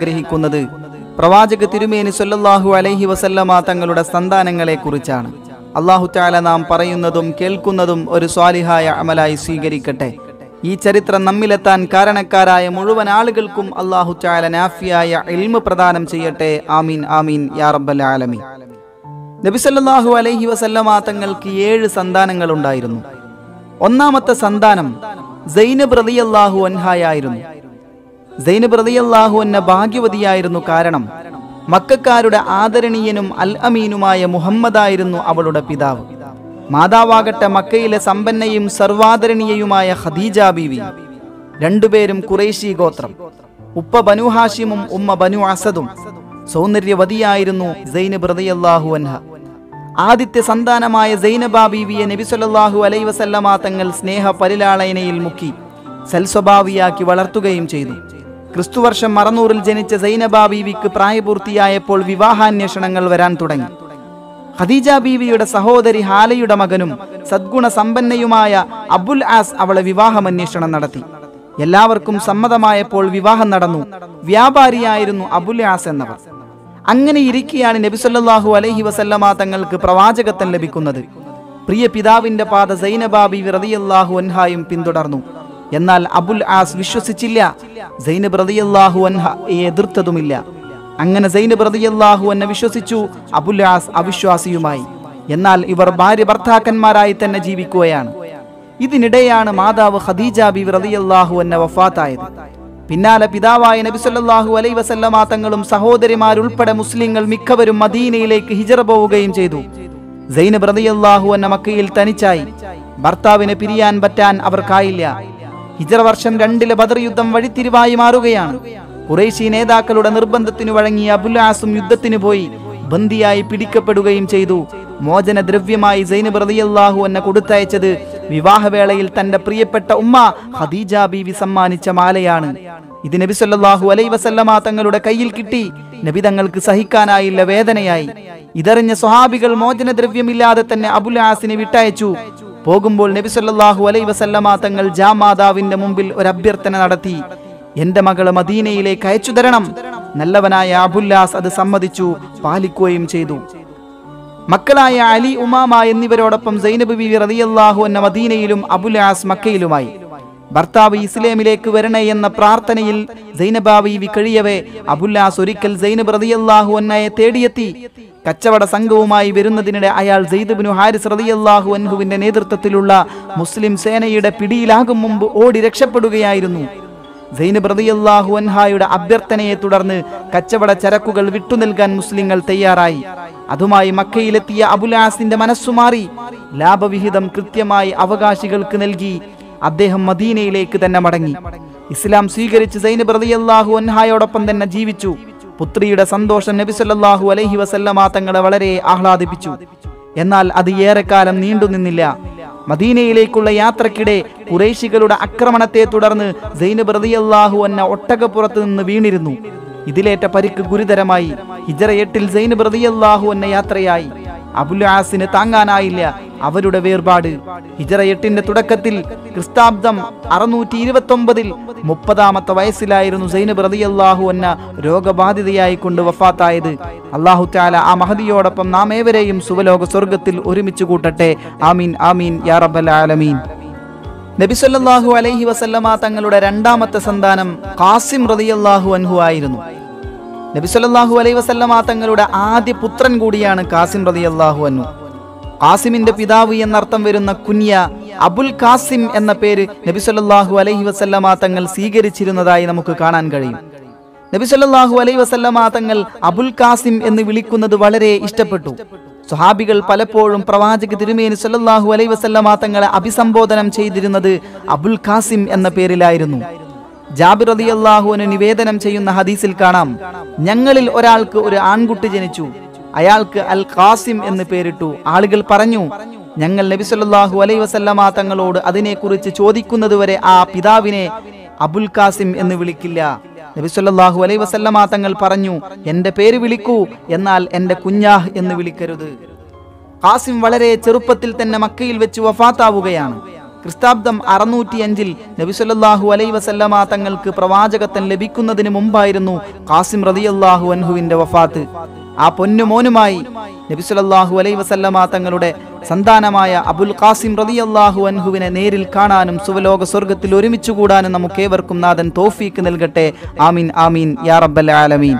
ആഗ്രഹിക്കുന്നത് പ്രവാചക തിരുമേനി സല്ലല്ലാഹു അലൈഹി വസല്ലമ തങ്ങളുടെ സന്താനങ്ങളെ കുറിച്ചാണ് അള്ളാഹു താല നാം പറയുന്നതും കേൾക്കുന്നതും ഒരു സ്വാലിഹായ അമലായി സ്വീകരിക്കട്ടെ ഈ ചരിത്രം നമ്മിലെത്താൻ കാരണക്കാരായ മുഴുവൻ ആളുകൾക്കും അള്ളാഹു താല നാഫിയായ ഇൽമ പ്രദാനം ചെയ്യട്ടെ ആമീൻ ആമീൻ യാ റബ്ബൽ ആലമീൻ നബിസല്ലാഹു അലൈഹി വസല്ലമ തങ്ങൾക്ക് ഏഴ് സന്താനങ്ങൾ ഉണ്ടായിരുന്നു ഒന്നാമത്തെ സന്താനം സൈനബ് റളിയല്ലാഹു അൻഹായായിരുന്നു സൈനബ് റളിയല്ലാഹു അന്ന ഭാഗ്യവതിയായിരുന്നു കാരണം മക്കാരുടെ ആദരണീയനും അൽ അമീനുമായ മുഹമ്മദായിരുന്നു അവളുടെ പിതാവ് മാതാവാകട്ടെ മക്കയിലെ സമ്പന്നയും സർവാദരണീയയുമായ ഖദീജ ബീവി രണ്ടുപേരും ഖുറൈശി ഗോത്രം ഉപ്പ ബനു ഹാഷിമും ഉമ്മ ബനു അസദും സൗന്ദര്യവതിയായിരുന്നു സൈനബ് റളിയല്ലാഹു അൻഹ ആദ്യത്തെ സന്താനമായ സൈനബ ബീവിയെ നബി സല്ലല്ലാഹു അലൈഹി വസല്ലമ തങ്ങൾ സ്നേഹ പരിലാളയനയിൽ മുക്കി സൽസ്വഭാവിയാക്കി വളർത്തുകയും ചെയ്തു ക്രിസ്തുവർഷം അറുന്നൂറിൽ ജനിച്ച സൈനബ ബീവിക്ക് പ്രായപൂർത്തിയായപ്പോൾ വിവാഹാന്വേഷണങ്ങൾ വരാൻ തുടങ്ങി ഖദീജ ബീവിയുടെ സഹോദരി ഹാലയുടെ മകനും സദ്ഗുണ സമ്പന്നയുമായ അബുൽ ആസ് അവളെ വിവാഹമന്വേഷണം നടത്തി എല്ലാവർക്കും സമ്മതമായപ്പോൾ വിവാഹം നടന്നു വ്യാപാരിയായിരുന്നു അബുൽ ആസ് എന്നവർ അങ്ങനെ ഇരിക്കെയാണ് നബി സല്ലല്ലാഹു അലൈഹി വസല്ലമ തങ്ങൾക്ക് പ്രവാചകത്വം ലഭിക്കുന്നത് പ്രിയ പിതാവിന്റെ പാത സൈനബാബി റളിയല്ലാഹു അൻഹായും പിന്തുടർന്നു എന്നാൽ അബുൽ ആസ് വിശ്വസിച്ചില്ല സൈനബ് റളിയല്ലാഹു അൻഹ എതിർത്തതുമില്ല അങ്ങനെ സൈനബ് റളിയല്ലാഹു അന്ന വിശ്വസിച്ചു അബുൽ ആസ് അവിശ്വാസിയുമായി എന്നാൽ ഇവർ ഭാര്യ ഭർത്താക്കന്മാരായി തന്നെ ജീവിക്കുകയാണ് ഇതിനിടെയാണ് മാതാവ് ഖദീജ ബി റളിയല്ലാഹു അന്ന വഫാത്തായത് പിന്നാലെ പിതാവായ നബി സല്ലല്ലാഹു അലൈഹി വസല്ലമ തങ്ങളും സഹോദരിമാരുൾപ്പെടെ മുസ്ലിങ്ങൾ മിക്കവരും മദീനയിലേക്ക് ഹിജറ പോവുകയും ചെയ്തു സൈനബ് റളിയല്ലാഹു അന്ന മക്കയിൽ തനിച്ചായി ഭർത്താവിനെ പിരിയാൻ പറ്റാൻ അവർക്കായില്ല ഹിജറ വർഷം രണ്ടിലെ ബദർ യുദ്ധം വഴിത്തിരിവായി മാറുകയാണ് ഖുറൈശി നേതാക്കളുടെ നിർബന്ധത്തിനു വഴങ്ങിയ അബുല്ലാസും യുദ്ധത്തിനു പോയി ബന്ദിയായി പിടിക്കപ്പെടുകയും ചെയ്തു മോചന ദ്രവ്യമായി സൈനബ് റളിയല്ലാഹു അന്ന കൊടുത്തയച്ചത് വിവാഹവേളയിൽ തന്റെ പ്രിയപ്പെട്ട ഉമ്മ ഖദീജ ബീവി സമ്മാനിച്ച മാലയാണ് ഇത് നബി സല്ലല്ലാഹു അലൈഹി വസല്ലമ തങ്ങളുടെ കയ്യിൽ കിട്ടി നബി തങ്ങൾക്ക് സഹിക്കാനായില്ല വേദനയായി ഇതറിഞ്ഞ സ്വഹാബികൾ മോചനദ്രവ്യമില്ലാതെ തന്നെ അബുൽ ആസിനെ വിട്ടയച്ചു പോകുമ്പോൾ നബി സല്ലല്ലാഹു അലൈഹി വസല്ലമ തങ്ങൾ ജാമാതാവിന്റെ മുമ്പിൽ ഒരു അഭ്യർത്ഥന നടത്തി എന്റെ മകള് മദീനയിലേക്ക് അയച്ചു തരണം നല്ലവനായ അബുല്ലാസ് അത് സമ്മതിച്ചു പാലിക്കുകയും ചെയ്തു മക്കളായ അലി ഉമാമ എന്നിവരോടൊപ്പം സൈനബ് ബി റളിയല്ലാഹു എന്ന മദീനയിലും അബുലാസ് മക്കയിലുമായി ഭർത്താവ് ഇസ്ലാമിലേക്ക് വരണേ എന്ന പ്രാർത്ഥനയിൽ സൈനബ ബീവി കഴിയവേ അബുല്ലാസ് ഒരിക്കൽ സൈനബ് റളിയല്ലാഹു അന്നയെ തേടിയെത്തി കച്ചവട സംഘവുമായി വരുന്നതിനിടെ അയാൾ സെയ്ദബിനു ഹാരിസ് റളിയല്ലാഹു അൻഹുവിന്റെ നേതൃത്വത്തിലുള്ള മുസ്ലിം സേനയുടെ പിടിയിലാകും മുമ്പ് ഓടി രക്ഷപ്പെടുകയായിരുന്നു സൈനബ് റളിയല്ലാഹു അൻഹായുടെ അഭ്യർത്ഥനയെ തുടർന്ന് കച്ചവട ചരക്കുകൾ വിട്ടുനൽകാൻ മുസ്ലിങ്ങൾ തയ്യാറായി അതുമായി മക്കയിലെത്തിയ അബുലാസിന്റെ മനസ്സുമാറി ലാഭവിഹിതം കൃത്യമായി അവകാശികൾക്ക് നൽകി അദ്ദേഹം മദീനയിലേക്ക് തന്നെ മടങ്ങി ഇസ്ലാം സ്വീകരിച്ച് സൈനബ് റളിയല്ലാഹു അൻഹായോടൊപ്പം തന്നെ ജീവിച്ചു പുത്രിയുടെ സന്തോഷം നബി സല്ലല്ലാഹു അലൈഹി വസല്ലമ തങ്ങളെ വളരെ ആഹ്ലാദിപ്പിച്ചു എന്നാൽ അത് ഏറെക്കാലം നീണ്ടുനിന്നില്ല മദീനയിലേക്കുള്ള യാത്രക്കിടെ കുറേശികളുടെ ആക്രമണത്തെ തുടർന്ന് സൈനബ് റളിയല്ലാഹു അന്ന ഒട്ടകപ്പുറത്ത് നിന്ന് വീണിരുന്നു ഇതിലേറ്റ പരിക്ക് ഗുരുതരമായി ഹിജറ എട്ടിൽ സൈനബ് റളിയല്ലാഹു അന്ന യാത്രയായി അബുൽ ആസിന് താങ്ങാനായില്ല അവരുടെ വേർപാട് ഹിജറ എട്ടിന്റെ തുടക്കത്തിൽ ക്രിസ്താബ്ദം അറുന്നൂറ്റി ഇരുപത്തി ഒമ്പതിൽ മുപ്പതാമത്തെ വയസ്സിലായിരുന്നു സൈനബ് റളിയല്ലാഹു അന്ന രോഗബാധിതയായി കൊണ്ട് വഫാത്തായത് അള്ളാഹു താല ആ മഹദിയോടൊപ്പം നാം ഏവരെയും സുവലോക സ്വർഗത്തിൽ ഒരുമിച്ച് കൂട്ടട്ടെ ആമീൻ ആമീൻ യാ റബ്ബൽ ആലമീൻ നബി സല്ലല്ലാഹു അലൈഹി വസല്ലമ തങ്ങളുടെ രണ്ടാമത്തെ സന്താനം ഖാസിം റളിയല്ലാഹു അൻഹു ആയിരുന്നു നബി സല്ലല്ലാഹു അലൈഹി വസല്ലമ തങ്ങളുടെ ആദ്യ പുത്രൻ കൂടിയാണ് ഖാസിം റളിയല്ലാഹു അൻഹു ഖാസിമിന്റെ പിതാവ് എന്നർത്ഥം വരുന്ന കുഞ്ഞ അബുൽ ഖാസിം എന്ന പേര് നബി സല്ലല്ലാഹു അലൈഹി വസല്ലമ തങ്ങൾ സ്വീകരിച്ചിരുന്നതായി നമുക്ക് കാണാൻ കഴിയും നബി സല്ലല്ലാഹു അലൈഹി വസല്ലമ തങ്ങൾ അബുൽ ഖാസിം എന്ന് വിളിക്കുന്നത് വളരെ ഇഷ്ടപ്പെട്ടു സ്വഹാബികൾ പലപ്പോഴും പ്രവാചക തിരുമേനി സല്ലല്ലാഹു അലൈഹി വസല്ലമ തങ്ങളെ അഭിസംബോധനം ചെയ്തിരുന്നത് അബുൽ ഖാസിം എന്ന പേരിലായിരുന്നു ജാബിർ റളിയല്ലാഹുവിന് നിവേദനം ചെയ്യുന്ന ഹദീസിൽ കാണാം ഞങ്ങളിൽ ഒരാൾക്ക് ഒരു ആൺകുട്ടി ജനിച്ചു അയാൾക്ക് അൽ ഖാസിം എന്ന് പേരിട്ടു ആളുകൾ പറഞ്ഞു ഞങ്ങൾ നബി സല്ലല്ലാഹു അലൈഹി വസല്ലമ തങ്ങളോട് അതിനെക്കുറിച്ച് ചോദിക്കുന്നതുവരെ ആ പിതാവിനെ അബുൽ ഖാസിം എന്ന് വിളിക്കില്ല നബി സല്ലല്ലാഹു അലൈഹി വസല്ലമ തങ്ങൾ പറഞ്ഞു എന്റെ പേര് വിളിക്കൂ എന്നാൽ എന്റെ കുഞ്ഞാഹ് എന്ന് വിളിക്കരുത് ഖാസിം വളരെ ചെറുപ്പത്തിൽ തന്നെ മക്കയിൽ വെച്ച് വഫാത്താവുകയാണ് ക്രിസ്താബ്ദം അറുന്നൂറ്റിയഞ്ചിൽ നബിസല്ലാഹു അലൈ വസല്ലമ തങ്ങൾക്ക് പ്രവാചകത്വം ലഭിക്കുന്നതിന് മുമ്പായിരുന്നു കാസിം റതിയല്ലാഹു അൻഹുവിന്റെ വഫാത്ത് ആ പൊന്നുമോനുമായി നബിസുലല്ലാഹു അലൈ വസല്ലമ തങ്ങളുടെ സന്താനമായ അബുൽ ഖാസിം റതിയല്ലാഹു അൻഹുവിനെ നേരിൽ കാണാനും സുവലോക സ്വർഗത്തിൽ ഒരുമിച്ച് കൂടാനും നമുക്കേവർക്കും നാഥൻ തോഫീക്ക് നൽകട്ടെ ആമീൻ ആമീൻ യാ റബ്ബൽ ആലമീൻ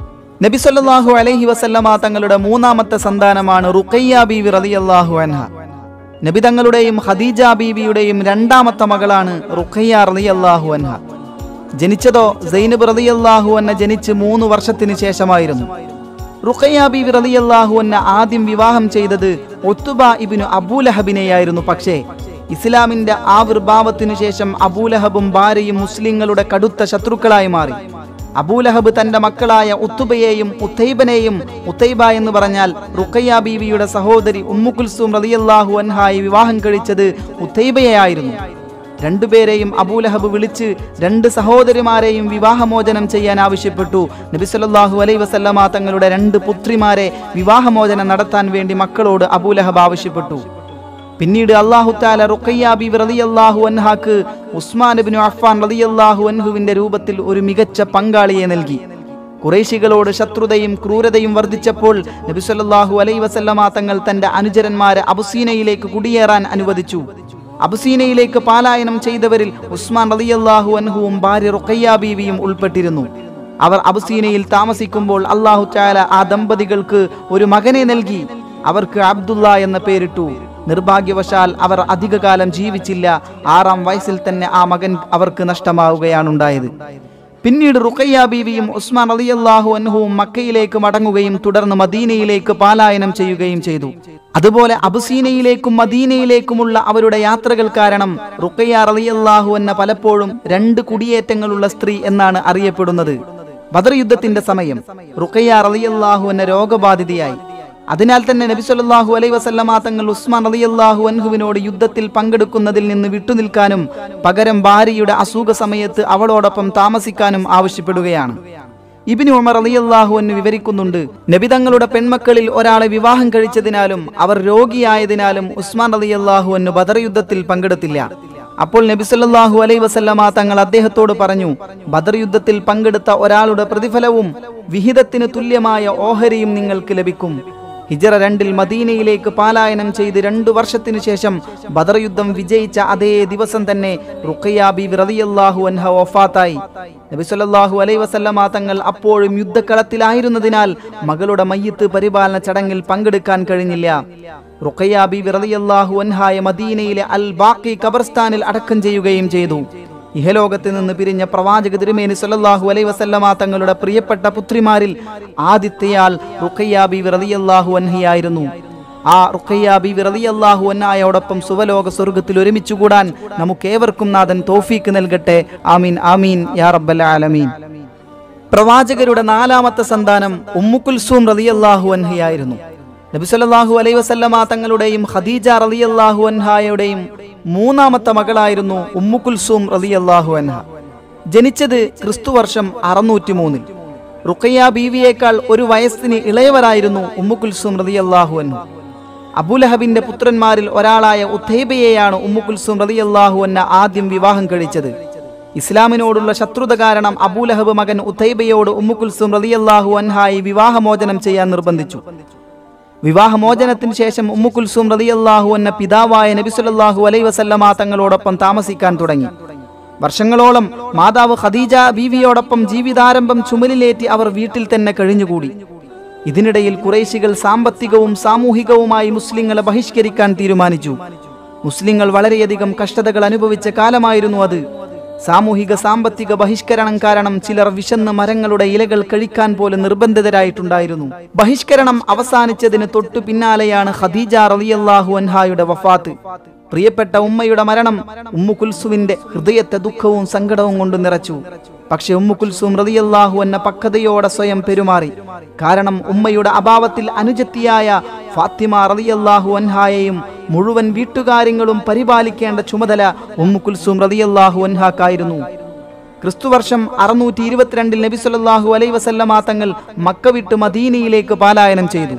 നബി സല്ലല്ലാഹു അലൈഹി വസല്ലമ തങ്ങളുടെ മൂന്നാമത്തെ സന്താനമാണ് റുഖയ്യ ബീവി റളിയല്ലാഹു അൻഹ നബി തങ്ങളുടെയും ഖദീജ ബീവിയുടെയും രണ്ടാമത്തെ മകളാണ് റുഖയ്യ റളിയല്ലാഹു അൻഹ ജനിച്ചതോ സൈനബ് റളിയല്ലാഹു അന്ന ജനിച്ച് മൂന്ന് വർഷത്തിന് ശേഷമായിരുന്നു റുഖയ്യ ബീവി റളിയല്ലാഹു അന്ന ആദ്യം വിവാഹം ചെയ്തത് ഒത്തുബ ഇബ്നു അബൂലഹബിനെയായിരുന്നു പക്ഷേ ഇസ്ലാമിന്റെ ആവിർഭാവത്തിനു ശേഷം അബൂലഹബും ഭാര്യയും മുസ്ലിങ്ങളുടെ കടുത്ത ശത്രുക്കളായി മാറി അബൂലഹബ് തന്റെ മക്കളായ ഉത്തുബയെയും ഉത്തൈബനെയും ഉത്തൈബ എന്ന് പറഞ്ഞാൽ റുഖയ്യ ബീവിയുടെ സഹോദരി ഉമ്മുകുൽസൂം റളിയല്ലാഹു അൻഹായി വിവാഹം കഴിച്ചത് ഉത്തൈബയായിരുന്നു രണ്ടുപേരെയും അബൂലഹബ് വിളിച്ച് രണ്ട് സഹോദരിമാരെയും വിവാഹമോചനം ചെയ്യാൻ ആവശ്യപ്പെട്ടു നബിസല്ലാഹു അലൈ വസല്ലമ തങ്ങളുടെ രണ്ട് പുത്രിമാരെ വിവാഹമോചനം നടത്താൻ വേണ്ടി മക്കളോട് അബൂലഹബ് ആവശ്യപ്പെട്ടു പിന്നീട് അള്ളാഹു താല റുഖയ്യാബി റളിയല്ലാഹു അൻഹാക്ക് ഉസ്മാൻ ബിൻ അഫ്ഫാൻ റളിയല്ലാഹു അൻഹുവിന്റെ രൂപത്തിൽ ഒരു മികച്ച പങ്കാളിയെ നൽകി കുറേശികളോട് ശത്രുതയും ക്രൂരതയും വർദ്ധിച്ചപ്പോൾ നബി സല്ലല്ലാഹു അലൈഹി വസല്ലമ തങ്ങൾ തന്റെ അനുചരന്മാരെ അബുസീനയിലേക്ക് കുടിയേറാൻ അനുവദിച്ചു അബുസീനയിലേക്ക് പാലായനം ചെയ്തവരിൽ ഉസ്മാൻ റളിയല്ലാഹു അൻഹുവും ഭാര്യ റുഖയ്യ ബീവിയും ഉൾപ്പെട്ടിരുന്നു അവർ അബുസീനയിൽ താമസിക്കുമ്പോൾ അള്ളാഹു ചാല ആ ദമ്പതികൾക്ക് ഒരു മകനെ നൽകി അവർക്ക് അബ്ദുള്ള എന്ന പേരിട്ടു നിർഭാഗ്യവശാൽ അവർ അധികകാലം ജീവിച്ചില്ല ആറാം വയസ്സിൽ തന്നെ ആ മകൻ അവർക്ക് നഷ്ടമാവുകയാണുണ്ടായത് പിന്നീട് റുഖയ്യ ബീവിയും ഉസ്മാൻ അലിയല്ലാഹു അൻഹുവും മക്കയിലേക്ക് മടങ്ങുകയും തുടർന്ന് മദീനയിലേക്ക് പാലായനം ചെയ്യുകയും ചെയ്തു അതുപോലെ അബുസീനയിലേക്കും മദീനയിലേക്കുമുള്ള അവരുടെ യാത്രകൾ കാരണം റുഖയ്യ റളിയല്ലാഹു എന്ന പലപ്പോഴും രണ്ട് കുടിയേറ്റങ്ങളുള്ള സ്ത്രീ എന്നാണ് അറിയപ്പെടുന്നത് ബദർ യുദ്ധത്തിന്റെ സമയം റുഖയ്യ റളിയല്ലാഹു എന്ന രോഗബാധിതയായി അതിനാൽ തന്നെ നബി സല്ലല്ലാഹു അലൈഹി വസല്ലമ തങ്ങൾ ഉസ്മാൻ റളിയല്ലാഹു അൻഹുവിനോട് യുദ്ധത്തിൽ പങ്കെടുക്കുന്നതിൽ നിന്ന് വിട്ടുനിൽക്കാനും പകരം ഭാര്യയുടെ അസുഖ സമയത്ത് അവളോടൊപ്പം താമസിക്കാനും ആവശ്യപ്പെടുകയാണ് ഇബിന് ഉമർ റളിയല്ലാഹു അൻഹു വിവരിക്കുന്നുണ്ട് നബി തങ്ങളുടെ പെൺമക്കളിൽ ഒരാളെ വിവാഹം കഴിച്ചതിനാലും അവർ രോഗിയായതിനാലും ഉസ്മാൻ റളിയല്ലാഹു അൻഹു ബദർ യുദ്ധത്തിൽ പങ്കെടുത്തില്ല അപ്പോൾ നബി സല്ലല്ലാഹു അലൈഹി വസല്ലമ തങ്ങൾ അദ്ദേഹത്തോട് പറഞ്ഞു ബദർ യുദ്ധത്തിൽ പങ്കെടുത്ത ഒരാളുടെ പ്രതിഫലവും വിഹിതത്തിന് തുല്യമായ ഓഹരിയും നിങ്ങൾക്ക് ലഭിക്കും ഹിജറ രണ്ടിൽ മദീനയിലേക്ക് പാലായനം ചെയ്ത് രണ്ടു വർഷത്തിനു ശേഷം ബദർ യുദ്ധം വിജയിച്ച അതേ ദിവസം തന്നെ റുഖയ്യ ബീവി റളിയല്ലാഹു അൻഹ വഫാത്തായി നബി സല്ലല്ലാഹു അലൈഹി വസല്ലമ തങ്ങൾ അപ്പോഴും യുദ്ധക്കളത്തിലായിരുന്നതിനാൽ മകളുടെ മയ്യത്ത് പരിപാലന ചടങ്ങിൽ പങ്കെടുക്കാൻ കഴിഞ്ഞില്ല റുഖയ്യ ബീവി റളിയല്ലാഹു അൻഹായ മദീനയിലെ അൽ ബാക്കി ഖബർസ്ഥാനിൽ അടക്കം ചെയ്യുകയും ചെയ്തു ഇഹലോകത്ത് നിന്ന് പിരിഞ്ഞ പ്രവാചക തിരുമേനി സല്ലല്ലാഹു അലൈഹി വസല്ലമ തങ്ങളുടെ പ്രിയപ്പെട്ട പുത്രിമാരിൽ ആദ്യത്തെയാൾ റുഖയ്യ ബീവി റളിയല്ലാഹു അൻഹയായിരുന്നു ആ റുഖയ്യ ബീവി റളിയല്ലാഹു അൻഹായോടൊപ്പം സുവലോക സ്വർഗത്തിൽ ഒരുമിച്ച് കൂടാൻ നമുക്കേവർക്കും നാഥൻ തോഫീക്ക് നൽകട്ടെ ആമീൻ ആമീൻ യാ റബ്ബൽ ആലമീൻ പ്രവാചകരുടെ നാലാമത്തെ സന്താനം ഉമ്മുകുൽസൂം റളിയല്ലാഹു അൻഹയായിരുന്നു നബി സല്ലല്ലാഹു അലൈഹി വസല്ലമ തങ്ങളുടെയും ഖദീജ റളിയല്ലാഹു അൻഹായുടെയും മൂന്നാമത്തെ മകളായിരുന്നു ഉമ്മുകുൽസൂം റളിയല്ലാഹു അൻഹ ജനിച്ചത് ക്രിസ്തുവർഷം അറുന്നൂറ്റി മൂന്നിൽ റുഖയ്യ ബീവിയേക്കാൾ ഒരു വയസ്സിന് ഇളയവരായിരുന്നു ഉമ്മുകുൽസൂം റളിയല്ലാഹു അൻഹു അബുലഹബിന്റെ പുത്രന്മാരിൽ ഒരാളായ ഉത്തൈബയെയാണ് ഉമ്മുകുൽസൂം റളിയല്ലാഹു അന്ന ആദ്യം വിവാഹം കഴിച്ചത് ഇസ്ലാമിനോടുള്ള ശത്രുത കാരണം അബൂലഹബ് മകൻ ഉത്തൈബയോട് ഉമ്മുകുൽസും റളിയല്ലാഹു അൻഹായി വിവാഹമോചനം ചെയ്യാൻ നിർബന്ധിച്ചു വിവാഹമോചനത്തിന് ശേഷം ഉമ്മുകുൽസും റളിയല്ലാഹു അന്ന പിതാവായ നബി സല്ലല്ലാഹു അലൈഹി വസല്ലമ തങ്ങളോടൊപ്പം താമസിക്കാൻ തുടങ്ങി വർഷങ്ങളോളം മാതാവ് ഖദീജ ബീവിയോടൊപ്പം ജീവിതാരംഭം ചുമലിലേറ്റി അവർ വീട്ടിൽ തന്നെ കഴിഞ്ഞുകൂടി ഇതിനിടയിൽ കുറേശികൾ സാമ്പത്തികവും സാമൂഹികവുമായി മുസ്ലിങ്ങളെ ബഹിഷ്കരിക്കാൻ തീരുമാനിച്ചു മുസ്ലിങ്ങൾ വളരെയധികം കഷ്ടതകൾ അനുഭവിച്ച കാലമായിരുന്നു അത് സാമൂഹിക സാമ്പത്തിക ബഹിഷ്കരണം കാരണം ചിലർ വിശന്ന് മരങ്ങളുടെ ഇലകൾ കഴിക്കാൻ പോലും നിർബന്ധിതരായിട്ടുണ്ടായിരുന്നു ബഹിഷ്കരണം അവസാനിച്ചതിന് തൊട്ടു പിന്നാലെയാണ് ഖദീജ റളിയല്ലാഹു അൻഹായുടെ വഫാത്ത് പ്രിയപ്പെട്ട ഉമ്മയുടെ മരണം ഉമ്മു കുൽസുവിന്റെ ഹൃദയത്തെ ദുഃഖവും സങ്കടവും കൊണ്ട് നിറച്ചു പക്ഷെ ഉമ്മു കുൽസും റളിയല്ലാഹു എന്ന പക്വതയോടെ സ്വയം പെരുമാറി കാരണം ഉമ്മയുടെ അഭാവത്തിൽ അനുജത്തിയായ ഫാത്തിമ റളിയല്ലാഹു അൻഹായെയും മുഴുവൻ വീട്ടുകാര്യങ്ങളും പരിപാലിക്കേണ്ട ചുമതല ഉമ്മു കുൽസും റളിയല്ലാഹു അൻഹാക്കായിരുന്നു ക്രിസ്തുവർഷം അറുന്നൂറ്റി ഇരുപത്തിരണ്ടിൽ നബി സല്ലല്ലാഹു അലൈഹി വസല്ലമ തങ്ങൾ മക്ക വിട്ട് മദീനയിലേക്ക് പാലായനം ചെയ്തു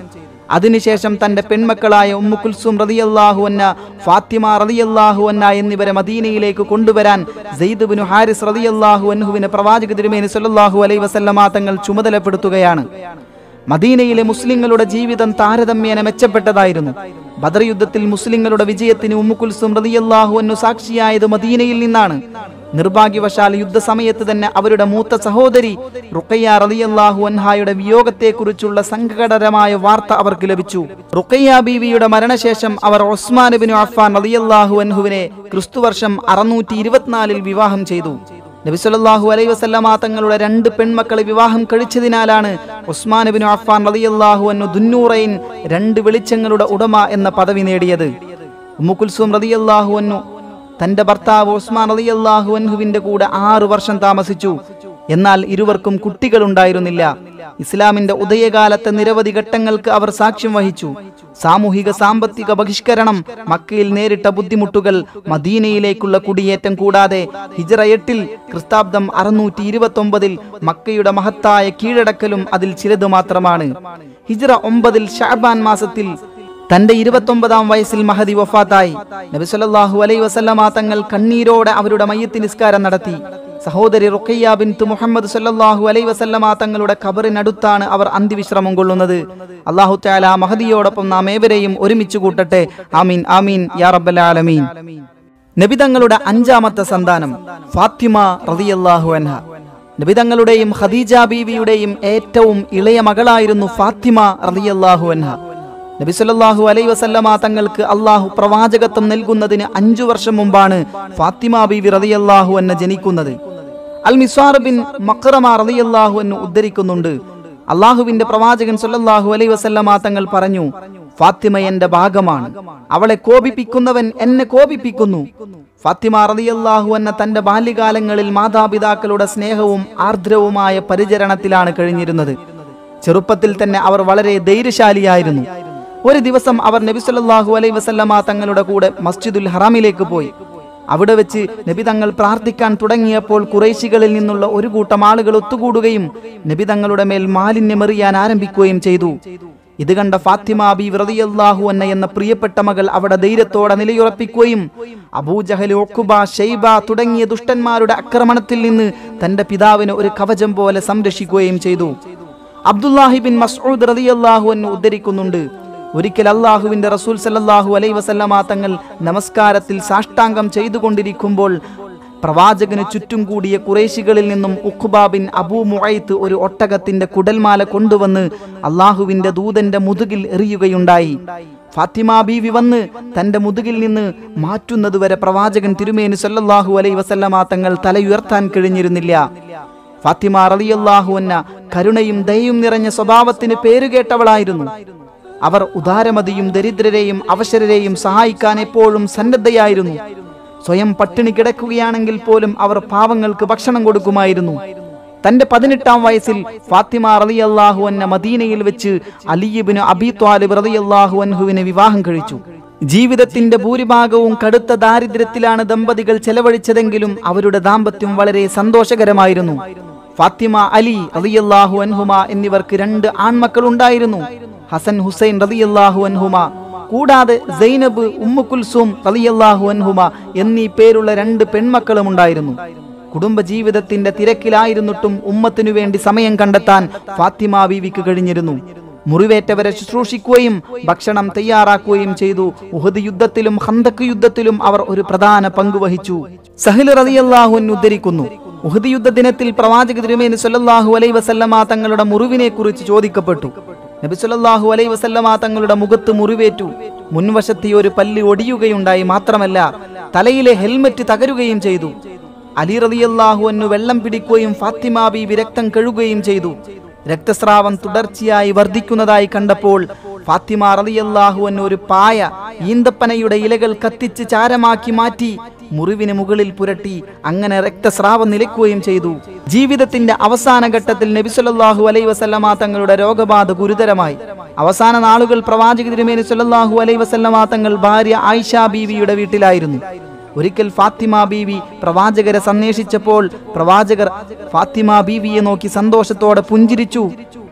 അതിനുശേഷം തന്റെ പെൺമക്കളായ ഉമ്മു കുൽസും റളിയല്ലാഹു അന്ന ഫാത്തിമ റളിയല്ലാഹു അന്ന എന്നിവരെ മദീനയിലേക്ക് കൊണ്ടുവരാൻ സെയ്ദ് ബിനു ഹാരിസ് റളിയല്ലാഹു അൻഹുവിനെ പ്രവാചക തിരുമേനി സല്ലല്ലാഹു അലൈഹി വസല്ലമ തങ്ങൾ ചുമതലപ്പെടുത്തുകയാണ് മദീനയിലെ മുസ്ലിങ്ങളുടെ ജീവിതം താരതമ്യേന മെച്ചപ്പെട്ടതായിരുന്നു ബദർ യുദ്ധത്തിൽ മുസ്ലിങ്ങളുടെ വിജയത്തിന് ഉമ്മുക്കുൽസും റളിയല്ലാഹു അന്നു സാക്ഷിയായത് മദീനയിൽ നിന്നാണ് നിർഭാഗ്യവശാൽ യുദ്ധസമയത്ത് തന്നെ അവരുടെ മൂത്ത സഹോദരി റുക്കയ്യ റളിയല്ലാഹു അൻഹായുടെ വിയോഗത്തെക്കുറിച്ചുള്ള സങ്കടകരമായ വാർത്ത അവർക്ക് ലഭിച്ചു റുക്കയ്യ ബീവിയുടെ മരണശേഷം അവർ ഉസ്മാൻ ബിൻ അഫ്ഫാൻ റളിയല്ലാഹു അൻഹുവിനെ ക്രിസ്തുവർഷം അറുന്നൂറ്റി ഇരുപത്തിനാലിൽ വിവാഹം ചെയ്തു നബിസല്ലാഹു അലൈ വസല്ലമ തങ്ങളുടെ രണ്ട് പെൺമക്കളെ വിവാഹം കഴിച്ചതിനാലാണ് ഉസ്മാൻ ബിൻ അഫ്ഫാൻ റളിയല്ലാഹു അന്നു ദുന്നൂറൈൻ രണ്ട് വെളിച്ചങ്ങളുടെ ഉടമ എന്ന പദവി നേടിയത് ഉമ്മുക്കുൽസും റളിയല്ലാഹു അന്നു തന്റെ ഭർത്താവ് ഉസ്മാൻ റളിയല്ലാഹു അൻഹുവിന്റെ കൂടെ ആറു വർഷം താമസിച്ചു എന്നാൽ ഇരുവർക്കും കുട്ടികളുണ്ടായിരുന്നില്ല ഇസ്ലാമിന്റെ ഉദയകാലത്തെ നിരവധി ഘട്ടങ്ങൾക്ക് അവർ സാക്ഷ്യം വഹിച്ചു സാമൂഹിക സാമ്പത്തിക ബഹിഷ്കരണം മക്കയിൽ നേരിട്ട ബുദ്ധിമുട്ടുകൾ മദീനയിലേക്കുള്ള കുടിയേറ്റം കൂടാതെ ഹിജറ എട്ടിൽ ക്രിസ്താബ്ദം അറുന്നൂറ്റി ഇരുപത്തി ഒമ്പതിൽ മക്കയുടെ മഹത്തായ കീഴടക്കലും അതിൽ ചിലത് മാത്രമാണ് ഹിജറ ഒമ്പതിൽ ഷാബാൻ മാസത്തിൽ തന്റെ ഇരുപത്തൊമ്പതാം വയസ്സിൽ മഹദി വഫാത്തായി നബി സല്ലല്ലാഹു അലൈഹി വസല്ലമ തങ്ങൾ കണ്ണീരോടെ അവരുടെ മയ്യത്ത് നിസ്കാരം നടത്തി സഹോദരി റുഖയ്യ ബിൻതു മുഹമ്മദ് സല്ലല്ലാഹു അലൈഹി വസല്ലമ തങ്ങളുടെ ഖബറിനടുത്താണ് അവർ അന്ത്യവിശ്രമം കൊള്ളുന്നത് അല്ലാഹു തആല ആ മഹദിയോടൊപ്പം നാം ഏവരെയും ഒരുമിച്ച് കൂട്ടട്ടെ ആമീൻ ആമീൻ യാ റബ്ബൽ ആലമീൻ നബി തങ്ങളുടെ അഞ്ചാമത്തെ സന്താനം ഫാത്തിമ റളിയല്ലാഹു അൻഹ നബി തങ്ങളുടെയും ഖദീജ ബീവിയുടെയും ഏറ്റവും ഇളയ മകളായിരുന്നു ഫാത്തിമ റളിയല്ലാഹു അൻഹ നബി സല്ലല്ലാഹു അലൈഹി വസല്ലമ തങ്ങൾക്ക് അള്ളാഹു പ്രവാചകത്വം നൽകുന്നതിന് അഞ്ചു വർഷം മുമ്പാണ് ഫാത്തിമ ബീവി റളിയല്ലാഹു അന്ന ജനിക്കുന്നത് അൽ മിസ്വാർ ബിൻ മക്രമ റളിയല്ലാഹു അന്നു ഉദ്ധരിക്കുന്നുണ്ട് അള്ളാഹുവിന്റെ പ്രവാചകൻ സല്ലല്ലാഹു അലൈഹി വസല്ലമ തങ്ങൾ പറഞ്ഞു ഫാത്തിമ എന്റെ ഭാഗമാണ് അവളെ കോപിപ്പിക്കുന്നവൻ എന്നെ കോപിപ്പിക്കുന്നു ഫാത്തിമ റളിയല്ലാഹു അന്ന തന്റെ ബാല്യകാലങ്ങളിൽ മാതാപിതാക്കളുടെ സ്നേഹവും ആർദ്രവുമായ പരിചരണത്തിലാണ് കഴിഞ്ഞിരുന്നത് ചെറുപ്പത്തിൽ തന്നെ അവർ വളരെ ധൈര്യശാലിയായിരുന്നു ഒരു ദിവസം അവർ നബി സല്ലല്ലാഹു അലൈഹി വസല്ലമ തങ്ങളുടെ കൂടെ മസ്ജിദുൽ ഹറാമിലേക്ക് പോയി അവിടെ വെച്ച് നബി തങ്ങൾ പ്രാർത്ഥിക്കാൻ തുടങ്ങിയപ്പോൾ കുറേശികളിൽ നിന്നുള്ള ഒരു കൂട്ടം ആളുകൾ ഒത്തുകൂടുകയും നബി തങ്ങളുടെ മേൽ മാലിന്യമെറിയാൻ ആരംഭിക്കുകയും ചെയ്തു ഇത് കണ്ട ഫാത്തിമ ബി റളിയല്ലാഹു അന്ന എന്ന പ്രിയപ്പെട്ട മകൾ അവിടെ ധൈര്യത്തോടെ നിലയുറപ്പിക്കുകയും അബൂജഹൽ ഒക്കുബ ഷെയ്ബ തുടങ്ങിയ ദുഷ്ടന്മാരുടെ ആക്രമണത്തിൽ നിന്ന് തന്റെ പിതാവിനെ ഒരു കവചം പോലെ സംരക്ഷിക്കുകയും ചെയ്തു അബ്ദുല്ലാഹി ബിൻ മസ്ഊദ് റളിയല്ലാഹു അൻഹു ഉദ്ധരിക്കുന്നുണ്ട് ഒരിക്കൽ അള്ളാഹുവിന്റെ റസൂൽ സല്ലല്ലാഹു അലൈഹി വസല്ലമ തങ്ങൾ നമസ്കാരത്തിൽ സാഷ്ടാംഗം ചെയ്തുകൊണ്ടിരിക്കുമ്പോൾ പ്രവാചകന് ചുറ്റും കൂടിയ കുറേശികളിൽ നിന്നും ഉഖ്ബ ബിൻ അബൂ മുഐത്ത് ഒരു ഒട്ടകത്തിന്റെ കുടൽമാല കൊണ്ടുവന്ന് അള്ളാഹുവിന്റെ ദൂതന്റെ മുതുകിൽ എറിയുകയുണ്ടായി ഫാത്തിമ ബീവി വന്ന് തന്റെ മുതുകിൽ നിന്ന് മാറ്റുന്നതുവരെ പ്രവാചകൻ തിരുമേനി സല്ലല്ലാഹു അലൈഹി വസല്ലമ തങ്ങൾ തലയുയർത്താൻ കഴിഞ്ഞിരുന്നില്ല ഫാത്തിമ റളിയല്ലാഹു അന്ന കരുണയും ദയയും നിറഞ്ഞ സ്വഭാവത്തിന് പേരുകേട്ടവളായിരുന്നു അവർ ഉദാരമതിയും ദരിദ്രരെയും അവശരരെയും സഹായിക്കാൻ എപ്പോഴും സന്നദ്ധയായിരുന്നു സ്വയം പട്ടിണി കിടക്കുകയാണെങ്കിൽ പോലും അവർ പാവങ്ങൾക്ക് ഭക്ഷണം കൊടുക്കുമായിരുന്നു തന്റെ പതിനെട്ടാം വയസ്സിൽ ഫാത്തിമ റളിയല്ലാഹു അന്ന മദീനയിൽ വെച്ച് അലിയിബിന് അബി ത്വാലിബ് റളിയല്ലാഹു അൻഹുവിനെ വിവാഹം കഴിച്ചു ജീവിതത്തിന്റെ ഭൂരിഭാഗവും കടുത്ത ദാരിദ്ര്യത്തിലാണ് ദമ്പതികൾ ചെലവഴിച്ചതെങ്കിലും അവരുടെ ദാമ്പത്യം വളരെ സന്തോഷകരമായിരുന്നു ഫാത്തിമ അലി റളിയല്ലാഹു അൻഹുമ എന്നിവർക്ക് രണ്ട് ആൺമക്കൾ ഉണ്ടായിരുന്നു ഹസൻ ഹുസൈൻ റളിയല്ലാഹു അൻഹുമ കൂടാതെ സൈനബ് ഉമ്മു കുൽസൂം റളിയല്ലാഹു അൻഹുമ എന്നീ പേരുള്ള രണ്ട് പെൺമക്കളും ഉണ്ടായിരുന്നു കുടുംബജീവിതത്തിന്റെ തിരക്കിലായിരുന്നിട്ടും ഉമ്മത്തിനു വേണ്ടി സമയം കണ്ടെത്താൻ ഫാത്തിമ ബീവിക്ക് കഴിഞ്ഞിരുന്നു മുറിവേറ്റവരെ ശുശ്രൂഷിക്കുകയും ഭക്ഷണം തയ്യാറാക്കുകയും ചെയ്തു ഉഹദ് യുദ്ധത്തിലും ഹന്തക്ക് യുദ്ധത്തിലും അവർ ഒരു പ്രധാന പങ്ക് വഹിച്ചു സഹിൽ റളിയല്ലാഹു അൻഹു ഉദ്ധരിക്കുന്നു ഉഹദ് യുദ്ധ ദിനത്തിൽ പ്രവാചക തിരുമേനി സല്ലല്ലാഹു അലൈഹി വസല്ലമ തങ്ങളുടെ മുറിവിനെ കുറിച്ച് ചോദിക്കപ്പെട്ടു നബി സല്ലല്ലാഹു അലൈഹി വസല്ലമ തങ്ങളുടെ മുഖത്ത് മുറിവേറ്റു മുൻവശത്തെ ഒരു പല്ല് ഒടിയുകയുണ്ടായി മാത്രമല്ല തലയിലെ ഹെൽമറ്റ് തകരുകയും ചെയ്തു അലി റളിയല്ലാഹു അന്നു വെള്ളം പിടിക്കുകയും ഫാത്തിമ ബീവി രക്തം കഴുകുകയും ചെയ്തു രക്തസ്രാവം തുടർച്ചയായി വർദ്ധിക്കുന്നതായി കണ്ടപ്പോൾ ഫാത്തിമ റളിയല്ലാഹു അന്നു ഒരു പായ ഈന്തപ്പനയുടെ ഇലകൾ കത്തിച്ച് ചാരമാക്കി മാറ്റി മുറിവിന് മുകളിൽ പുരട്ടി അങ്ങനെ രക്തസ്രാവം നിലയ്ക്കുകയും ചെയ്തു ജീവിതത്തിന്റെ അവസാന ഘട്ടത്തിൽ നബി സല്ലല്ലാഹു അലൈഹി വസല്ലമ തങ്ങളുടെ രോഗബാധ ഗുരുതരമായി അവസാന നാളുകൾ പ്രവാചക തിരുമേനി സല്ലല്ലാഹു അലൈഹി വസല്ലമ തങ്ങൾ ഭാര്യ ആയിഷ ബീവിയുടെ വീട്ടിലായിരുന്നു ഒരിക്കൽ ഫാത്തിമ ബീവി പ്രവാചകരെ സന്ദേശിച്ചപ്പോൾ പ്രവാചകർ ഫാത്തിമ ബീവിയെ നോക്കി സന്തോഷത്തോടെ പുഞ്ചിരിച്ചു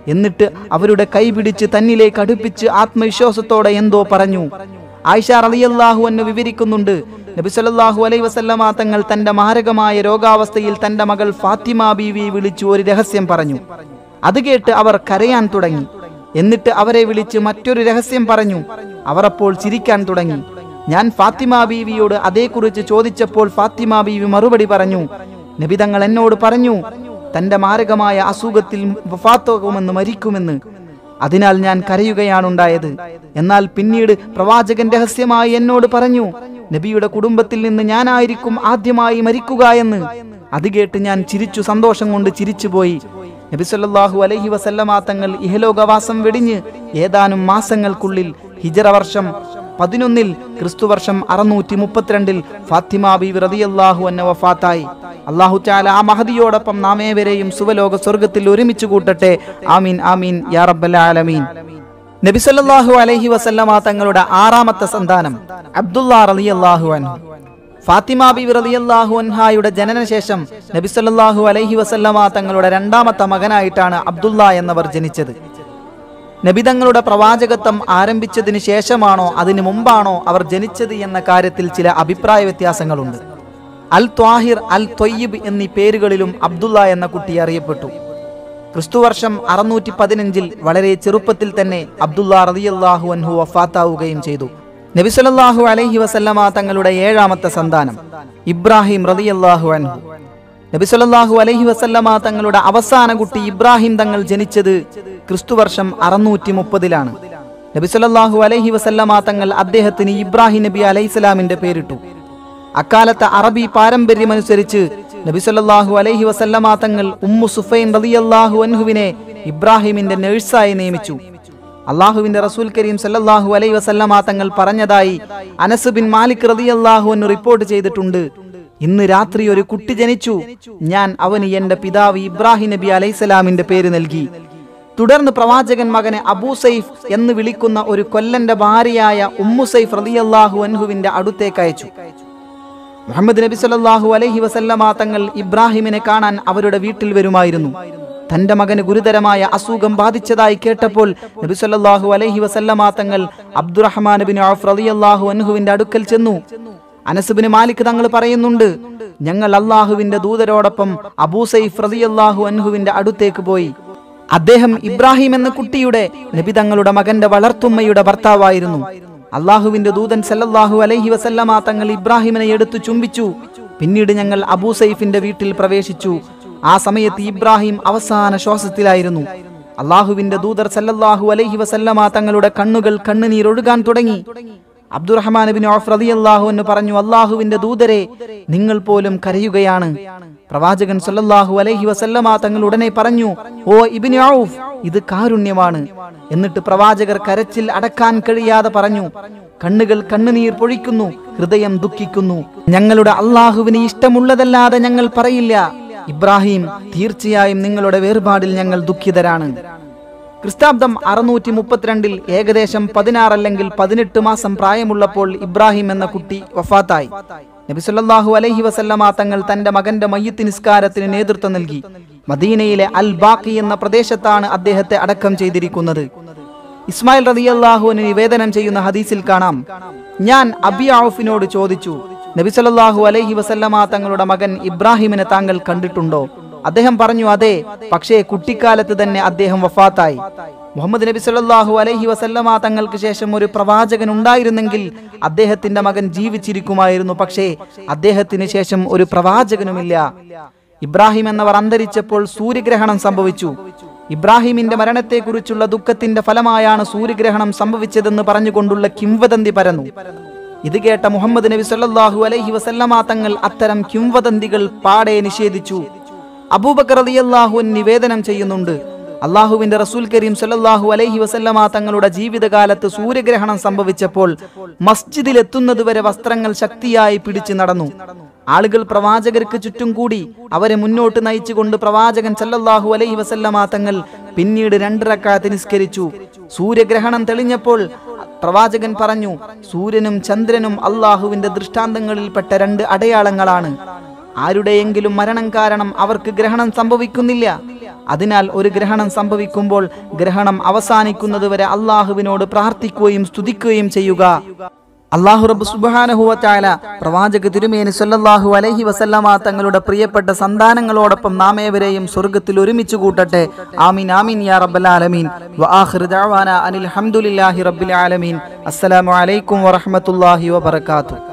എന്നിട്ട് അവരുടെ കൈപിടിച്ച് തന്നിലേക്ക് അടുപ്പിച്ച് ആത്മവിശ്വാസത്തോടെ എന്തോ പറഞ്ഞു ആയിഷ റളിയല്ലാഹു എന്ന് വിവരിക്കുന്നുണ്ട് നബി സല്ലല്ലാഹു അലൈഹി വസല്ലമ തങ്ങൾ തന്റെ മാരകമായ രോഗാവസ്ഥയിൽ തന്റെ മകൾ ഫാത്തിമ ബീവി വിളിച്ചു ഒരു രഹസ്യം പറഞ്ഞു അത് കേട്ട് അവർ കരയാൻ തുടങ്ങി എന്നിട്ട് അവരെ വിളിച്ച് മറ്റൊരു രഹസ്യം പറഞ്ഞു അവർ അപ്പോൾ ചിരിക്കാൻ തുടങ്ങി ഞാൻ ഫാത്തിമ ബീവിയോട് അതേക്കുറിച്ച് ചോദിച്ചപ്പോൾ ഫാത്തിമ ബീവി മറുപടി പറഞ്ഞു നബി തങ്ങൾ എന്നോട് പറഞ്ഞു തന്റെ മാരകമായ അസുഖത്തിൽ വഫാത്താകുമെന്ന് മരിക്കുമെന്ന് അതിനാൽ ഞാൻ കരയുകയാണുണ്ടായത് എന്നാൽ പിന്നീട് പ്രവാചകൻ രഹസ്യമായി എന്നോട് പറഞ്ഞു നബിയുടെ കുടുംബത്തിൽ നിന്ന് ഞാനായിരിക്കും ആദ്യമായി മരിക്കുക എന്ന് അത് കേട്ട് ഞാൻ ചിരിച്ചു സന്തോഷം കൊണ്ട് ചിരിച്ചുപോയി നബി സല്ലല്ലാഹു അലൈഹി വസല്ലമ തങ്ങൾ ഇഹലോകവാസം വെടിഞ്ഞ് ഏതാനും മാസങ്ങൾക്കുള്ളിൽ ഹിജറ വർഷം പതിനൊന്നിൽ ക്രിസ്തുവർഷം അറുന്നൂറ്റി മുപ്പത്തിരണ്ടിൽ ഫാത്തിമ ബീവി റളിയല്ലാഹു അന്ന വഫാത്തായി അള്ളാഹു ചാല ആ മഹദിയോടൊപ്പം നാം ഏവരെയും സുവലോക സ്വർഗത്തിൽ ഒരുമിച്ച് കൂട്ടട്ടെ ആമീൻ ആമീൻ യാ റബ്ബൽ ആലമീൻ നബി സല്ലല്ലാഹു അലൈഹി വസല്ലമ തങ്ങളുടെ ആറാമത്തെ സന്താനം അബ്ദുല്ലാ റളിയല്ലാഹു അൻഹു ഫാത്തിമ ബിബി റളിയല്ലാഹു അൻഹായുടെ ജനനശേഷം നബി സല്ലല്ലാഹു അലൈഹി വസല്ലമ തങ്ങളുടെ രണ്ടാമത്തെ മകനായിട്ടാണ് അബ്ദുള്ള എന്നവർ ജനിച്ചത് നബി തങ്ങളുടെ പ്രവാചകത്വം ആരംഭിച്ചതിന് ശേഷമാണോ അതിനു മുമ്പാണോ അവർ ജനിച്ചത് എന്ന കാര്യത്തിൽ ചില അഭിപ്രായ വ്യത്യാസങ്ങളുണ്ട് അൽ ത്വാഹിർ അൽ ത്വയ്യിബ് എന്നീ പേരുകളിലും അബ്ദുള്ള എന്ന കുട്ടി അറിയപ്പെട്ടു ക്രിസ്തുവർഷം അറുന്നൂറ്റി പതിനഞ്ചിൽ വളരെ ചെറുപ്പത്തിൽ തന്നെ അബ്ദുള്ള റളിയല്ലാഹു അൻഹു വഫാത്താവുകയും ചെയ്തു നബി സല്ലല്ലാഹു അലൈഹി വസല്ലമ തങ്ങളുടെ ഏഴാമത്തെ സന്താനം ഇബ്രാഹിം റളിയല്ലാഹു അൻഹു നബി സല്ലല്ലാഹു അലൈഹി വസല്ലമ തങ്ങളുടെ അവസാന കുട്ടി ഇബ്രാഹിം തങ്ങൾ ജനിച്ചത് ക്രിസ്തുവർഷം അറുന്നൂറ്റി മുപ്പതിലാണ് നബി സല്ലല്ലാഹു അലൈഹി വസല്ലമ തങ്ങൾ അദ്ദേഹത്തിന് ഇബ്രാഹിം നബി അലൈഹിസ്സലാമിന്റെ പേരിട്ടു അക്കാലത്തെ അറബി പാരമ്പര്യമനുസരിച്ച് നബി സല്ലല്ലാഹു അലൈഹി വസല്ലമ തങ്ങൾ ഉമ്മു സുഫൈൻ റളിയല്ലാഹു അൻഹുവിനെ ഇബ്രാഹിമിന്റെ നഴ്സായി നിയമിച്ചു അള്ളാഹുവിന്റെ റസൂൽ കരീം സല്ലല്ലാഹു അലൈഹി വസല്ലമ തങ്ങൾ പറഞ്ഞതായി അനസ് ബിൻ മാലിക് റളിയല്ലാഹു അൻഹു റിപ്പോർട്ട് ചെയ്തിട്ടുണ്ട് ഇന്ന് രാത്രി ഒരു കുട്ടി ജനിച്ചു ഞാൻ അവന് എന്റെ പിതാവ് ഇബ്രാഹിം നബി അലൈഹിസ്സലാമിന്റെ പേര് നൽകി തുടർന്ന് പ്രവാചകൻ മകനെ അബൂ സൈഫ് എന്ന് വിളിക്കുന്ന ഒരു കൊല്ലന്റെ ഭാര്യയായ ഉമ്മു സൈഫ് റളിയല്ലാഹു അൻഹുവിന്റെ അടുത്തേക്ക് അയച്ചു മുഹമ്മദ് നബി സല്ലല്ലാഹു അലൈഹി വസല്ലമ തങ്ങൾ ഇബ്രാഹിമിനെ കാണാൻ അവരുടെ വീട്ടിൽ വരുമായിരുന്നു തന്റെ മകന് ഗുരുതരമായ അസുഖം ബാധിച്ചതായി കേട്ടപ്പോൾ നബി സല്ലല്ലാഹു അലൈഹി വസല്ലമ തങ്ങൾ അബ്ദുറഹ്മാൻ ബിൻ ഔഫ് റളിയല്ലാഹു അൻഹുവിന്റെ അടുക്കൽ ചെന്നു അനസുബിന് മാലിക് തങ്ങൾ പറയുന്നുണ്ട് ഞങ്ങൾ അള്ളാഹുവിന്റെ ദൂതരോടൊപ്പം അബൂ സൈഫ് റളിയല്ലാഹു അൻഹുവിന്റെ അടുത്തേക്ക് പോയി അദ്ദേഹം ഇബ്രാഹിം എന്ന കുട്ടിയുടെ നബി തങ്ങളുടെ മകന്റെ വളർത്തുമ്മയുടെ ഭർത്താവായിരുന്നു അള്ളാഹുവിന്റെ ദൂതൻ സല്ലല്ലാഹു അലൈഹി വസല്ലമ തങ്ങൾ ഇബ്രാഹിമിനെ എടുത്തു ചുംബിച്ചു പിന്നീട് ഞങ്ങൾ അബൂ സൈഫിന്റെ വീട്ടിൽ പ്രവേശിച്ചു ആ സമയത്ത് ഇബ്രാഹിം അവസാന ശ്വാസത്തിലായിരുന്നു അള്ളാഹുവിന്റെ ദൂതർ സല്ലല്ലാഹു അലൈഹി വസല്ലമ തങ്ങളുടെ കണ്ണുകൾ കണ്ണുനീരൊഴുകാൻ തുടങ്ങി അബ്ദുറഹ്മാൻ ബിൻ ഔഫ് റളിയല്ലാഹു എന്ന് പറഞ്ഞു അള്ളാഹുവിന്റെ ദൂതരെ നിങ്ങൾ പോലും കരയുകയാണ് പ്രവാചകൻ സല്ലല്ലാഹു അലൈഹി വസല്ലമ തങ്ങൾ ഉടനെ പറഞ്ഞു ഓ ഇബ്നു ഔഫ് ഇത് കാരുണ്യമാണ് എന്നിട്ട് പ്രവാചകർ കരച്ചിൽ അടക്കാൻ കഴിയാതെ പറഞ്ഞു കണ്ണുകൾ കണ്ണുനീർ പൊഴിക്കുന്നു ഹൃദയം ദുഃഖിക്കുന്നു ഞങ്ങളുടെ അള്ളാഹുവിന് ഇഷ്ടമുള്ളതല്ലാതെ ഞങ്ങൾ പറയില്ല ഇബ്രാഹിം തീർച്ചയായും നിങ്ങളുടെ വേർപാടിൽ ഞങ്ങൾ ദുഃഖിതരാണ് ക്രിസ്താബ്ദം അറുന്നൂറ്റി മുപ്പത്തിരണ്ടിൽ ഏകദേശം പതിനാറല്ലെങ്കിൽ പതിനെട്ട് മാസം പ്രായമുള്ളപ്പോൾ ഇബ്രാഹിം എന്ന കുട്ടി വഫാത്തായി നബി സല്ലല്ലാഹു അലൈഹി വസല്ലമ തങ്ങൾ തന്റെ മകന്റെ മയ്യത്ത് നിസ്കാരത്തിന് നേതൃത്വം നൽകി മദീനയിലെ അൽ ബാക്കി എന്ന പ്രദേശത്താണ് അദ്ദേഹത്തെ അടക്കം ചെയ്തിരിക്കുന്നത് ഇസ്മായിൽ റളിയല്ലാഹുവിന് നിവേദനം ചെയ്യുന്ന ഹദീസിൽ കാണാം ഞാൻ അബി ഔഫിനോട് ചോദിച്ചു നബി സല്ലല്ലാഹു അലൈഹി വസല്ലമ തങ്ങളുടെ മകൻ ഇബ്രാഹിമിനെ താങ്കൾ കണ്ടിട്ടുണ്ടോ അദ്ദേഹം പറഞ്ഞു അതെ പക്ഷേ കുട്ടിക്കാലത്ത് തന്നെ അദ്ദേഹം വഫാത്തായി മുഹമ്മദ് നബി സല്ലല്ലാഹു അലൈഹി വസല്ലമ തങ്ങൾക്ക് ശേഷം ഒരു പ്രവാചകൻ ഉണ്ടായിരുന്നെങ്കിൽ അദ്ദേഹത്തിന്റെ മകൻ ജീവിച്ചിരിക്കുമായിരുന്നു പക്ഷേ അദ്ദേഹത്തിന് ശേഷം ഒരു പ്രവാചകനുമില്ല ഇബ്രാഹിം എന്നവർ അന്തരിച്ചപ്പോൾ സൂര്യഗ്രഹണം സംഭവിച്ചു ഇബ്രാഹിമിന്റെ മരണത്തെക്കുറിച്ചുള്ള ദുഃഖത്തിന്റെ ഫലമായാണ് സൂര്യഗ്രഹണം സംഭവിച്ചതെന്ന് പറഞ്ഞുകൊണ്ടുള്ള കിംവദന്തി പരന്നു ഇത് കേട്ട മുഹമ്മദ് നബി സല്ലല്ലാഹു അലൈഹി വസല്ലമ തങ്ങൾ അത്തരം കിംവദന്തികൾ പാടെ നിഷേധിച്ചു അബൂബക്കർ റളിയല്ലാഹു അൻഹു നിവേദനം ചെയ്യുന്നുണ്ട് അള്ളാഹുവിന്റെ റസൂൽ കരീം സല്ലല്ലാഹു അലൈഹി വസല്ലമ തങ്ങളുടെ ജീവിതകാലത്ത് സൂര്യഗ്രഹണം സംഭവിച്ചപ്പോൾ മസ്ജിദിൽ എത്തുന്നതുവരെ വസ്ത്രങ്ങൾ ശക്തിയായി പിടിച്ചു നടന്നു ആളുകൾ പ്രവാചകർക്ക് ചുറ്റും കൂടി അവരെ മുന്നോട്ട് നയിച്ചുകൊണ്ട് പ്രവാചകൻ സല്ലല്ലാഹു അലൈഹി വസല്ലമ തങ്ങൾ പിന്നീട് രണ്ടിറക്കാത്ത് നിസ്കരിച്ചു സൂര്യഗ്രഹണം തെളിഞ്ഞപ്പോൾ പ്രവാചകൻ പറഞ്ഞു സൂര്യനും ചന്ദ്രനും അള്ളാഹുവിന്റെ ദൃഷ്ടാന്തങ്ങളിൽപ്പെട്ട രണ്ട് അടയാളങ്ങളാണ് ആരുടെയെങ്കിലും മരണം കാരണം അവർക്ക് ഗ്രഹണം സംഭവിക്കുന്നില്ല അതിനാൽ ഒരു ഗ്രഹണം സംഭവിക്കുമ്പോൾ ഗ്രഹണം അവസാനിക്കുന്നതുവരെ അള്ളാഹുവിനോട് പ്രാർത്ഥിക്കുകയും സ്തുതിക്കുകയും ചെയ്യുക അള്ളാഹു റബ്ബ് സുബാനഹുവറ്റായ പ്രവാചക തിരുമേനി സല്ലല്ലാഹു അലൈഹി വസല്ലമ തങ്ങളുടെ പ്രിയപ്പെട്ട സന്താനങ്ങളോടൊപ്പം നാം ഏവരെയും സ്വർഗത്തിൽ ഒരുമിച്ച് കൂട്ടട്ടെ ആമീൻ ആമീൻ യാ റബ്ബൽ ആലമീൻ വആഖിറു ദഅവാന അനിൽ ഹംദുലില്ലാഹി റബ്ബിൽ ആലമീൻ അസ്സലാമു അലൈക്കും വറഹ്മത്തുള്ളാഹി വബറകാതുഹു